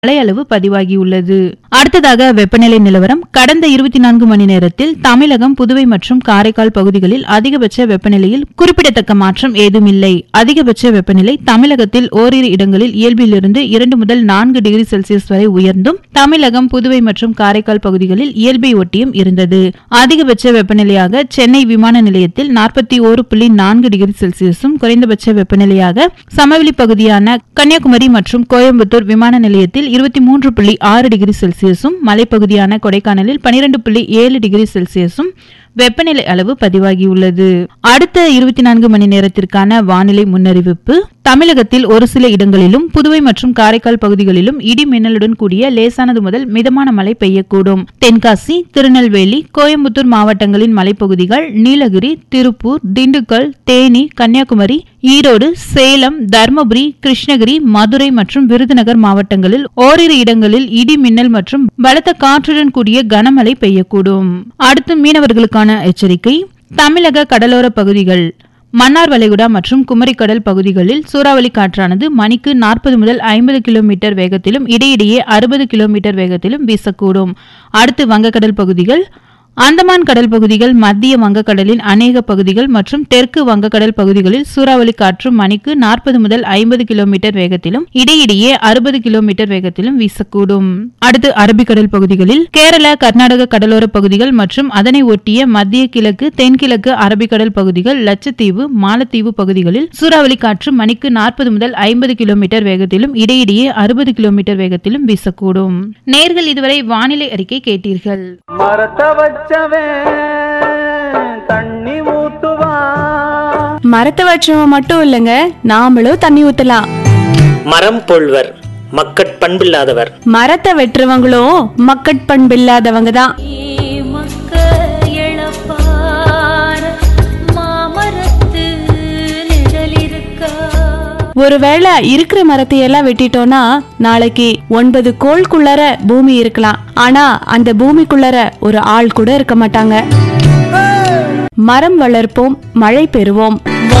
மழை அளவு பதிவாகியுள்ளது அடுத்ததாக வெப்பநிலை நிலவரம் கடந்த இருபத்தி நான்கு மணி நேரத்தில் தமிழகம் புதுவை மற்றும் காரைக்கால் பகுதிகளில் அதிகபட்ச வெப்பநிலையில் குறிப்பிடத்தக்க மாற்றம் ஏதுமில்லை அதிகபட்ச வெப்பநிலை தமிழகத்தில் ஓரிரு இடங்களில் இயல்பிலிருந்து இரண்டு முதல் நான்கு டிகிரி செல்சியஸ் வரை உயர்ந்தும் தமிழகம் புதுவை மற்றும் காரைக்கால் பகுதிகளில் இயல்பை ஒட்டியும் இருந்தது அதிகபட்ச வெப்பநிலையாக சென்னை விமான நிலையத்தில் நாற்பத்தி ஓரு புள்ளி நான்கு டிகிரி செல்சியஸும் குறைந்தபட்ச வெப்பநிலையாக சமவெளி பகுதியான கன்னியாகுமரி மற்றும் கோயம்புத்தூர் விமான நிலையத்தில் இருபத்தி மூன்று புள்ளி ஆறு டிகிரி செல்சியஸும் மலைப்பகுதியான கொடைக்கானலில் பனிரெண்டு புள்ளி ஏழு டிகிரி செல்சியஸும் வெப்பநிலை அளவு பதிவாகியுள்ளது அடுத்த இருபத்தி நான்கு மணி நேரத்திற்கான வானிலை முன்னறிவிப்பு தமிழகத்தில் ஒரு சில இடங்களிலும் புதுவை மற்றும் காரைக்கால் பகுதிகளிலும் இடி மின்னலுடன் கூடிய லேசானது முதல் மிதமான மழை பெய்யக்கூடும் தென்காசி திருநெல்வேலி கோயம்புத்தூர் மாவட்டங்களின் மலைப்பகுதிகள் நீலகிரி திருப்பூர் திண்டுக்கல் தேனி கன்னியாகுமரி ஈரோடு சேலம் தர்மபுரி கிருஷ்ணகிரி மதுரை மற்றும் விருதுநகர் மாவட்டங்களில் ஓரிரு இடங்களில் இடி மின்னல் மற்றும் பலத்த காற்றுடன் கூடிய கனமழை பெய்யக்கூடும் அடுத்து மீனவர்களுக்கான எச்சரிக்கை தமிழக கடலோர பகுதிகள் மன்னார் வளைகுடா மற்றும் குமரிக்கடல் பகுதிகளில் சூறாவளி காற்றானது மணிக்கு நாற்பது முதல் ஐம்பது கிலோமீட்டர் வேகத்திலும் இடையிடையே அறுபது கிலோமீட்டர் வேகத்திலும் வீசக்கூடும் அடுத்து வங்கக்கடல் பகுதிகள் அந்தமான் கடல் பகுதிகள் மத்திய வங்கக்கடலின் அநேக பகுதிகள் மற்றும் தெற்கு வங்கக்கடல் பகுதிகளில் சூறாவளி காற்று மணிக்கு நாற்பது முதல் ஐம்பது கிலோமீட்டர் வேகத்திலும் இடையிடையே அறுபது கிலோமீட்டர் வேகத்திலும் வீசக்கூடும் அடுத்து அரபிக்கடல் பகுதிகளில் கேரளா கர்நாடக கடலோர பகுதிகள் மற்றும் அதனை ஒட்டிய மத்திய கிழக்கு தென்கிழக்கு அரபிக்கடல் பகுதிகள் லட்சத்தீவு மாலத்தீவு பகுதிகளில் சூறாவளி காற்று மணிக்கு நாற்பது முதல் ஐம்பது கிலோமீட்டர் வேகத்திலும் இடையிடையே அறுபது கிலோமீட்டர் வேகத்திலும் வீசக்கூடும் நேர்கள் இதுவரை வானிலை அறிக்கை கேட்டீர்கள் மரத்த வச்சவன் தண்ணி ஊத்துவான் மரத்தை வச்சவன் மட்டும் இல்லைங்க நாமளும் தண்ணி ஊத்தலாம் மரம் போல்வர் மக்கட் பண்பில்லாதவர் மரத்தை வெட்டுறவங்களும் மக்கட் பண்பில்லாதவங்க தான் மக்க எழப்பார மாமரத்து நிழலிருக்கா ஒருவேளை இருக்கிற மரத்தை எல்லாம் வெட்டிட்டோம்னா நாளைக்கு ஒன்பது கோள்குள்ளர பூமி இருக்கலாம் ஆனா அந்த பூமிக்குள்ளர ஒரு ஆள் கூட இருக்க மாட்டாங்க மரம் வளர்ப்போம் மழை பெறுவோம்